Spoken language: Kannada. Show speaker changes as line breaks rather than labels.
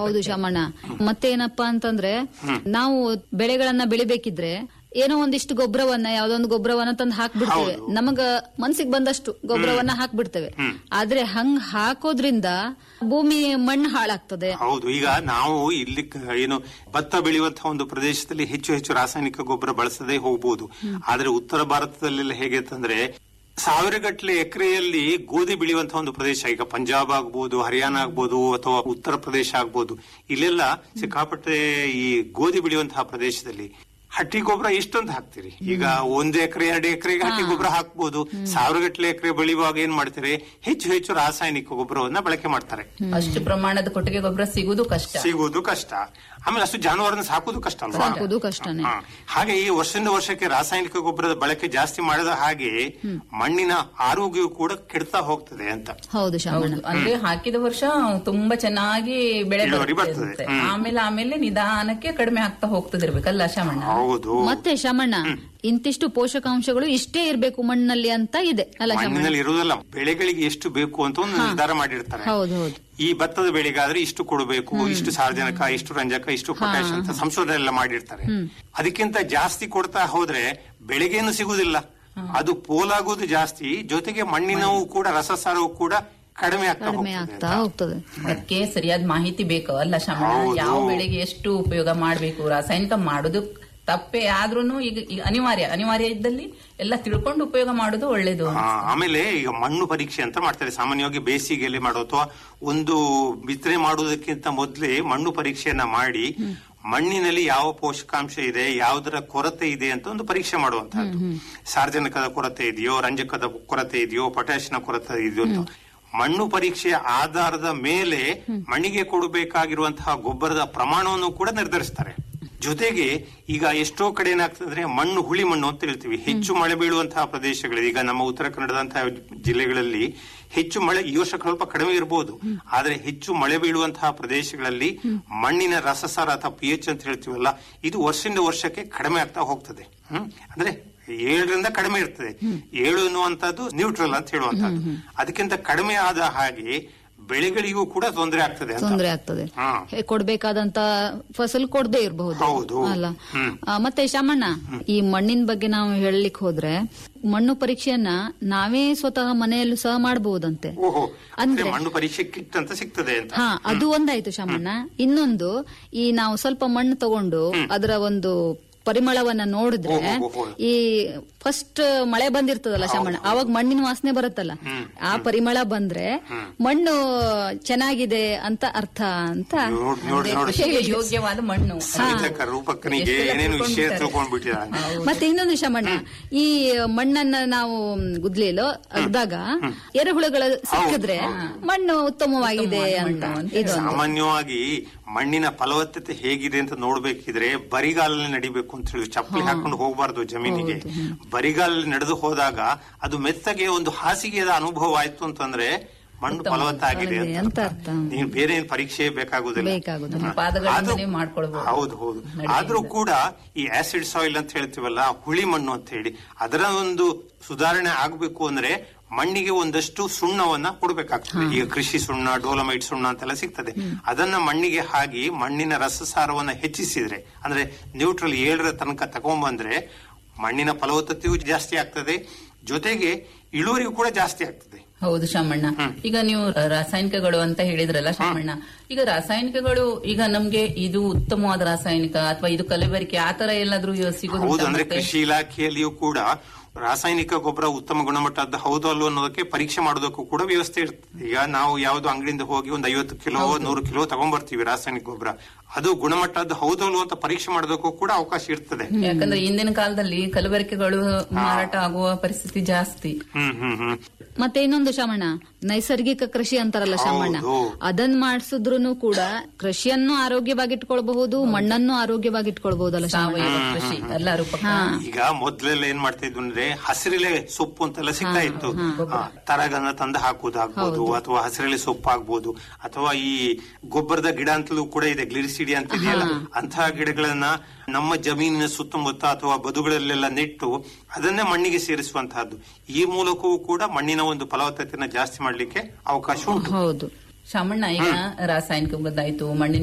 ಹೌದು ಶಾಮಣ್ಣ ಮತ್ತೇನಪ್ಪಾ ಅಂತಂದ್ರೆ ನಾವು ಬೆಳೆಗಳನ್ನ ಬೆಳಿಬೇಕಿದ್ರೆ ಏನೋ ಒಂದಿಷ್ಟು ಗೊಬ್ಬರವನ್ನ ಯಾವ್ದೊಂದು ಗೊಬ್ಬರವನ್ನ ತಂದು ಹಾಕ್ಬಿಡ್ತೇವೆ ನಮಗ ಮನ್ಸಿಗೆ ಬಂದಷ್ಟು ಗೊಬ್ಬರವನ್ನ ಹಾಕ್ಬಿಡ್ತೇವೆ ಆದ್ರೆ ಹಂಗ್ ಹಾಕೋದ್ರಿಂದ ಭೂಮಿ ಮಣ್ಣು ಹಾಳಾಗ್ತದೆ
ಹೌದು ಈಗ ನಾವು ಇಲ್ಲಿ ಕ- ಏನು ಭತ್ತ ಬೆಳೆಯುವಂತಹ ಒಂದು ಪ್ರದೇಶದಲ್ಲಿ ಹೆಚ್ಚು ಹೆಚ್ಚು ರಾಸಾಯನಿಕ ಗೊಬ್ಬರ ಬಳಸದೇ ಹೋಗಬಹುದು ಆದ್ರೆ ಉತ್ತರ ಭಾರತದಲ್ಲೆಲ್ಲ ಹೇಗೆ ಅಂತಂದ್ರೆ ಸಾವಿರಗಟ್ಟಲೆ ಎಕರೆಯಲ್ಲಿ ಗೋಧಿ ಬೆಳೆಯುವಂತಹ ಒಂದು ಪ್ರದೇಶ ಈಗ ಪಂಜಾಬ್ ಆಗ್ಬೋದು ಹರಿಯಾಣ ಆಗ್ಬೋದು ಅಥವಾ ಉತ್ತರ ಪ್ರದೇಶ ಆಗ್ಬೋದು ಇಲ್ಲೆಲ್ಲ ಸಿಕ್ಕಾಪಟ್ಟೆ ಈ ಗೋಧಿ ಬೆಳೆಯುವಂತಹ ಪ್ರದೇಶದಲ್ಲಿ ಹಟ್ಟಿ ಗೊಬ್ಬರ ಎಷ್ಟೊಂದು ಹಾಕ್ತೀರಿ ಈಗ ಒಂದು ಎಕರೆ ಎರಡು ಎಕರೆಗೆ ಹಟ್ಟಿ ಗೊಬ್ಬರ ಹಾಕ್ಬೋದು ಸಾವಿರಗಟ್ಟಲೆ ಎಕರೆ ಬೆಳೆಯುವಾಗ ಏನ್ ಮಾಡ್ತಾರೆ ಹೆಚ್ಚು ಹೆಚ್ಚು ರಾಸಾಯನಿಕ ಗೊಬ್ಬರವನ್ನ ಬಳಕೆ ಮಾಡ್ತಾರೆ
ಅಷ್ಟು ಪ್ರಮಾಣದ ಕೊಟ್ಟಿಗೆ ಗೊಬ್ಬರ ಸಿಗುವುದು ಕಷ್ಟ
ಸಿಗುವುದು ಕಷ್ಟ ಆಮೇಲೆ ಅಷ್ಟು ಜಾನುವಾರನ್ನ ಸಾಕುವುದು ಕಷ್ಟ ಅಲ್ವಾ
ಸಾಕುದು ಕಷ್ಟನೇ
ಹಾ. ಹಾಗೆ ಈ ವರ್ಷದಿಂದ ವರ್ಷಕ್ಕೆ ರಾಸಾಯನಿಕ ಗೊಬ್ಬರದ ಬಳಕೆ ಜಾಸ್ತಿ ಮಾಡಿದ ಹಾಗೆ ಮಣ್ಣಿನ ಆರೋಗ್ಯವು ಕೂಡ ಕೆಡ್ತಾ ಹೋಗ್ತದೆ ಅಂತ
ಹೌದು ಶಾಮಣ್ಣ
ಹೌದು ಅಂದ್ರೆ ಹಾಕಿದ ವರ್ಷ ತುಂಬಾ ಚೆನ್ನಾಗಿ ಬೆಳೆ
ಇಳುವರಿ
ಬರುತ್ತೆ
ಬರ್ತದೆ.
ಅಂತೆ. ಆಮೇಲೆ ಆಮೇಲೆ ನಿಧಾನಕ್ಕೆ ಕಡಿಮೆ ಆಗ್ತಾ ಹೋಗ್ತದಿರ್ಬೇಕಲ್ಲ ಶಾಮಣ್ಣ
ಹೌದು
ಮತ್ತೆ ಶಾಮಣ್ಣ ಇಂತಿಷ್ಟು ಪೋಷಕಾಂಶಗಳು ಇಷ್ಟೇ ಇರ್ಬೇಕು ಮಣ್ಣಲ್ಲಿ ಅಂತ ಇದೆ ಅಲ್ಲ ಶಾಮಣ್ಣ
ಮಣ್ಣಿನಲ್ಲಿ ಇರುವುದಲ್ಲ ಬೆಳೆಗಳಿಗೆ ಎಷ್ಟು ಬೇಕು ಅಂತ ಒಂದು ನಿರ್ಧಾರ ಮಾಡಿರ್ತಾರೆ
ಹೌದು ಹೌದು
ಈ ಭತ್ತದ ಬೆಳೆಗಾದ್ರೆ ಇಷ್ಟು ಕೊಡಬೇಕು ಇಷ್ಟು ಸಾರ್ವಜನಿಕ ಇಷ್ಟು ರಂಜಕ ಇಷ್ಟು ಪೊಟ್ಯಾಶ್ ಅಂತ ಸಂಶೋಧನೆ ಎಲ್ಲ ಮಾಡಿರ್ತಾರೆ ಅದಕ್ಕಿಂತ ಜಾಸ್ತಿ ಕೊಡ್ತಾ ಹೋದ್ರೆ ಬೆಳೆಗೇನು ಸಿಗುದಿಲ್ಲ ಅದು ಪೋಲಾಗೋದು ಜಾಸ್ತಿ ಜೊತೆಗೆ ಮಣ್ಣಿನವು ಕೂಡ ರಸಸಾರವು ಕೂಡ ಕಡಿಮೆ ಆಗ್ತಾ
ಕಡಿಮೆ
ಹೋಗ್ತದೆ
ಆಗ್ತಾ
ಅಂತ.
ಹೋಗ್ತದೆ
ಅದಕ್ಕೆ ಸರಿಯಾದ ಮಾಹಿತಿ ಬೇಕು ಅಲ್ಲ ಶಾಮಣ್ಣ
ಹೌದು.
ಯಾವ ಬೆಳೆಗೆ ಎಷ್ಟು ಉಪಯೋಗ ಮಾಡಬೇಕು ರಾಸಾಯನಿಕ ಮಾಡುದು ತಪ್ಪೇ ಆದ್ರೂನು ಈಗ ಈಗ ಅನಿವಾರ್ಯ ಅನಿವಾರ್ಯ ಇದ್ದಲ್ಲಿ ಎಲ್ಲ ತಿಳ್ಕೊಂಡು ಉಪಯೋಗ ಮಾಡುದು ಒಳ್ಳೇದು
ಆ, ಆಮೇಲೆ ಈಗ ಮಣ್ಣು ಪರೀಕ್ಷೆ ಅಂತ ಮಾಡ್ತಾರೆ ಸಾಮಾನ್ಯವಾಗಿ ಬೇಸಿಗೆಯಲ್ಲಿ ಮಾಡೋ ಅಥವಾ ಒಂದು ಬಿತ್ತನೆ ಮಾಡುವುದಕ್ಕಿಂತ ಮೊದಲೇ ಮಣ್ಣು ಪರೀಕ್ಷೆಯನ್ನ ಮಾಡಿ ಮಣ್ಣಿನಲ್ಲಿ ಯಾವ ಪೋಷಕಾಂಶ ಇದೆ ಯಾವುದರ ಕೊರತೆ ಇದೆ ಅಂತ ಒಂದು ಪರೀಕ್ಷೆ ಮಾಡುವಂತಹದ್ದು ಸಾರ್ವಜನಿಕದ ಕೊರತೆ ಇದೆಯೋ ರಂಜಕದ ಕೊರತೆ ಇದೆಯೋ ಪೊಟ್ಯಾಶಿನ ಕೊರತೆ ಇದೆಯೋ ಅಂತ ಮಣ್ಣು ಪರೀಕ್ಷೆಯ ಆಧಾರದ ಮೇಲೆ ಮಣ್ಣಿಗೆ ಕೊಡಬೇಕಾಗಿರುವಂತಹ ಗೊಬ್ಬರದ ಪ್ರಮಾಣವನ್ನು ಕೂಡ ನಿರ್ಧರಿಸ್ತಾರೆ ಜೊತೆಗೆ ಈಗ ಎಷ್ಟೋ ಕಡೆ ಏನಾಗ್ತದೆ ಮಣ್ಣು ಹುಳಿ ಮಣ್ಣು ಅಂತ ಹೇಳ್ತೀವಿ ಹೆಚ್ಚು ಮಳೆ ಬೀಳುವಂತಹ ಪ್ರದೇಶಗಳಿದೆ ಈಗ ನಮ್ಮ ಉತ್ತರ ಕನ್ನಡದಂತಹ ಜಿಲ್ಲೆಗಳಲ್ಲಿ ಹೆಚ್ಚು ಮಳೆ ಈ ವರ್ಷ ಸ್ವಲ್ಪ ಕಡಿಮೆ ಇರಬಹುದು ಆದ್ರೆ ಹೆಚ್ಚು ಮಳೆ ಬೀಳುವಂತಹ ಪ್ರದೇಶಗಳಲ್ಲಿ ಮಣ್ಣಿನ ರಸಸಾರ ಅಥವಾ ಪಿ ಎಚ್ ಅಂತ ಹೇಳ್ತೀವಲ್ಲ ಇದು ವರ್ಷದಿಂದ ವರ್ಷಕ್ಕೆ ಕಡಿಮೆ ಆಗ್ತಾ ಹೋಗ್ತದೆ ಹ್ಮ್ ಅಂದ್ರೆ ಏಳರಿಂದ ಕಡಿಮೆ ಇರ್ತದೆ ಏಳು ಎನ್ನುವಂತದ್ದು ನ್ಯೂಟ್ರಲ್ ಅಂತ ಹೇಳುವಂತದ್ದು ಅದಕ್ಕಿಂತ ಕಡಿಮೆ ಆದ ಹಾಗೆ ಬೆಳೆಗಳಿಗೂ ಕೂಡ ತೊಂದರೆ ಆಗ್ತದೆ ಅಂತ
ತೊಂದರೆ ಆಗ್ತದೆ
ಹಾ.
ಹೇ, ಕೊಡ್ಬೇಕಾದಂತ ಫಸಲ್ ಕೊಡದೇ ಇರಬಹುದು
ಹೌದು.
ಅಲ್ಲ
ಹ್ಮ್.
ಆ, ಮತ್ತೆ ಶಾಮಣ್ಣ ಈ ಮಣ್ಣಿನ ಬಗ್ಗೆ ನಾವು ಹೇಳಲಿಕ್ಕೆ ಹೋದ್ರೆ ಮಣ್ಣು ಪರೀಕ್ಷೆಯನ್ನ ನಾವೇ ಸ್ವತಃ ಮನೆಯಲ್ಲೂ ಸಹ ಮಾಡಬಹುದಂತೆ
ಓಹೋ ಅಂದ್ರೆ
ಅಂದ್ರೆ-
ಮಣ್ಣು ಪರೀಕ್ಷೆ ಕಿಟ್ ಅಂತ ಸಿಗ್ತದೆ ಅಂತ
ಹಾ ಅದು ಒಂದಾಯ್ತು ಶಾಮಣ್ಣ ಇನ್ನೊಂದು ಈ ನಾವು ಸ್ವಲ್ಪ ಮಣ್ಣು ತಗೊಂಡು ಅದರ ಒಂದು ಪರಿಮಳವನ್ನ ನೋಡಿದ್ರೆ
ಓಹೋ, ಓಹೋ.
ಈ ಫಸ್ಟ್ ಮಳೆ ಬಂದಿರ್ತದಲ್ಲ ಶಾಮಣ್ಣ ಅವಾಗ ಮಣ್ಣಿನ ವಾಸನೆ ಬರುತ್ತಲ್ಲ ಆ ಪರಿಮಳ ಬಂದ್ರೆ ಮಣ್ಣು ಚೆನ್ನಾಗಿದೆ ಅಂತ ಅರ್ಥ ಅಂತ
ನೋಡ್ ನೋಡಿ ನೋಡಿ
ಕೃಷಿಗೆ ಯೋಗ್ಯವಾದ ಮಣ್ಣು
ಸಂಗೀತಕ ರೂಪಕನಿಗೆ
ಎಷ್ಟೆಲ್ಲ
ಏನೇನು ವಿಷಯ
ತಿಳ್ಕೊಂಡ್ಬಿಟ್ಟಾರೆ.
ತಿಳ್ಕೊಂಡ್ಬಿಟ್ಟಿದ್ದಾನೆ
ಮತ್ತೆ ಇನ್ನೊಂದು ಶಮಣ್ಣ ಈ ಮಣ್ಣನ್ನ ನಾವು ಗುದ್ಲಿಲು ಅಗ್ದಾಗ ಎರೆಹುಳುಗಳ ಸಿಕ್ಕಿದ್ರೆ ಮಣ್ಣು ಉತ್ತಮವಾಗಿದೆ ಅಂತ ಇದೊಂದು
ಸಾಮಾನ್ಯವಾಗಿ ಮಣ್ಣಿನ ಫಲವತ್ತತೆ ಹೇಗಿದೆ ಅಂತ ನೋಡ್ಬೇಕಿದ್ರೆ ಬರಿಗಾಲಲ್ಲಿ ನಡಿಬೇಕು ಅಂತ ಹೇಳಿ ಚಪ್ಪಲಿ ಹಾಕೊಂಡು ಹೋಗಬಾರ್ದು ಜಮೀನಿಗೆ ಬರಿಗಾಲಲ್ಲಿ ನಡೆದು ಹೋದಾಗ ಅದು ಮೆತ್ತಗೆ ಒಂದು ಹಾಸಿಗೆಯ ಅನುಭವ ಆಯ್ತು ಅಂತಂದ್ರೆ ಮಣ್ಣು ಫಲವತ್ತಾಗಿದೆ
ಆಗಿದೆ
ಅಂತ
ಅಂತ
ಅರ್ಥ.
ಅರ್ಥ.
ನೀನ್ ಬೇರೆ ಏನ್ ಪರೀಕ್ಷೆ ಬೇಕಾಗುದಿಲ್ಲ
ಬೇಕಾಗುದಿಲ್ಲ.
ಹಾ.
ಪಾದಗಳಿಂದನೇ
ಆದ್ರೂ-
ಮಾಡ್ಕೊಳ್ಬೋದು.
ಹೌದು ಹೌದು ಆದ್ರೂ ಕೂಡ ಈ ಆಸಿಡ್ ಸಾಯಿಲ್ ಅಂತ ಹೇಳ್ತೀವಲ್ಲ ಹುಳಿ ಮಣ್ಣು ಅಂತ ಹೇಳಿ ಅದರ ಒಂದು ಸುಧಾರಣೆ ಆಗ್ಬೇಕು ಅಂದ್ರೆ ಮಣ್ಣಿಗೆ ಒಂದಷ್ಟು ಸುಣ್ಣವನ್ನ ಕೊಡ್ಬೇಕಾಗ್ತದೆ ಈಗ ಕೃಷಿ ಸುಣ್ಣ ಡೋಲಮೈಟ್ ಸುಣ್ಣ ಅಂತೆಲ್ಲ ಸಿಗ್ತದೆ ಅದನ್ನ ಮಣ್ಣಿಗೆ ಹಾಕಿ ಮಣ್ಣಿನ ರಸಸಾರವನ್ನ ಹೆಚ್ಚಿಸಿದ್ರೆ ಅಂದ್ರೆ ನ್ಯೂಟ್ರಲ್ ಏಳರ ತನಕ ತಗೊಂಡ್ಬಂದ್ರೆ ಮಣ್ಣಿನ ಫಲವತ್ತತೆಯೂ ಜಾಸ್ತಿ ಆಗ್ತದೆ ಜೊತೆಗೆ ಇಳುವರಿಯೂ ಕೂಡ ಜಾಸ್ತಿ ಆಗ್ತದೆ
ಹೌದು ಶಾಮಣ್ಣ ಈಗ ನೀವು ರಾಸಾಯನಿಕಗಳು ಅಂತ ಹೇಳಿದ್ರಲ್ಲ ಶಾಮಣ್ಣ ಈಗ ರಾಸಾಯನಿಕಗಳು ಈಗ ನಮ್ಗೆ ಇದು ಉತ್ತಮವಾದ ರಾಸಾಯನಿಕ ಅಥವಾ ಇದು ಕಲಬೆರಕೆ ಆತರ ಎಲ್ಲಾದ್ರೂ ಸಿಗೋದು
ಹೌದು ಅಂದ್ರೆ ಕೃಷಿ ಇಲಾಖೆಯಲ್ಲಿಯೂ ಕೂಡ ರಾಸಾಯನಿಕ ಗೊಬ್ಬರ ಉತ್ತಮ ಗುಣಮಟ್ಟದ ಹೌದು ಅಲ್ವೋ ಅನ್ನೋದಕ್ಕೆ ಪರೀಕ್ಷೆ ಮಾಡೋದಕ್ಕೂ ಕೂಡ ವ್ಯವಸ್ಥೆ ಇರ್ತದೆ ಈಗ ನಾವು ಯಾವ್ದು ಅಂಗಡಿಯಿಂದ ಹೋಗಿ ಒಂದು ಐವತ್ತು ಕಿಲೋ ನೂರು ಕಿಲೋ ತಗೊಂಡ್ಬರ್ತೀವಿ ರಾಸಾಯನಿಕ ಗೊಬ್ಬರ ಅದು ಗುಣಮಟ್ಟದ ಹೌದು ಅಲ್ವೋ ಅಂತ ಪರೀಕ್ಷೆ ಮಾಡೋದಕ್ಕೂ ಕೂಡ ಅವಕಾಶ ಇರ್ತದೆ
ಯಾಕಂದ್ರೆ ಇಂದಿನ ಕಾಲದಲ್ಲಿ ಕಲಬೆರಕೆಗಳು ಮಾರಾಟ ಆಗುವ ಪರಿಸ್ಥಿತಿ ಜಾಸ್ತಿ
ಹ್ಮ್ ಹ್ಮ್ ಹ್ಮ್
ಮತ್ತೆ ಇನ್ನೊಂದು ಶಾಮಣ್ಣ ನೈಸರ್ಗಿಕ ಕೃಷಿ ಅಂತಾರಲ್ಲ ಶಾಮಣ್ಣ
ಹೌದು.
ಅದನ್ನ ಮಾಡಿಸಿದ್ರು ಕೂಡ ಕೃಷಿಯನ್ನು ಆರೋಗ್ಯವಾಗಿಟ್ಕೊಳ್ಬಹುದು ಮಣ್ಣನ್ನು ಆರೋಗ್ಯವಾಗಿಟ್ಕೊಳ್ಬಹುದಲ್ಲ ಶಾಮಣ್ಣ
ಸಾವಯವ ಕೃಷಿ ಎಲ್ಲರೂ ಪಕ್ಕ
ಈಗ ಮೊದ್ಲೆಲ್ಲ ಏನ್ ಮಾಡ್ತಾ ಇದ್ವು ಅಂದ್ರೆ ಹಸಿರೆಲೆ ಸೊಪ್ಪು ಅಂತೆಲ್ಲ ಸಿಗ್ತಾ ಇತ್ತು ಆ, ತರಗನ್ನ ತಂದು ಹಾಕುವುದಾಗ್ಬೋದು ಅಥವಾ ಹಸಿರೆಲೆ ಸೊಪ್ಪು ಆಗ್ಬೋದು ಅಥವಾ ಈ ಗೊಬ್ಬರದ ಗಿಡ ಅಂತಲೂ ಕೂಡ ಇದೆ ಗ್ಲಿರಿಸಿಡಿ ಅಂತ ಇದೆಯಲ್ಲ ಅಂತಹ ಗಿಡಗಳನ್ನ ನಮ್ಮ ಜಮೀನಿನ ಸುತ್ತಮುತ್ತ ಅಥವಾ ಬದುಗಳಲ್ಲೆಲ್ಲ ನೆಟ್ಟು ಅದನ್ನೇ ಮಣ್ಣಿಗೆ ಸೇರಿಸುವಂತಹದ್ದು ಈ ಮೂಲಕವೂ ಕೂಡ ಮಣ್ಣಿನ ಒಂದು ಫಲವತ್ತತೆಯನ್ನು ಜಾಸ್ತಿ ಮಾಡ್ಲಿಕ್ಕೆ ಅವಕಾಶ ಉಂಟು
ಹೌದು
ಶಾಮಣ್ಣ ಈಗ ರಾಸಾಯನಿಕ ಗೊತ್ತಾಯ್ತು ಮಣ್ಣಿನ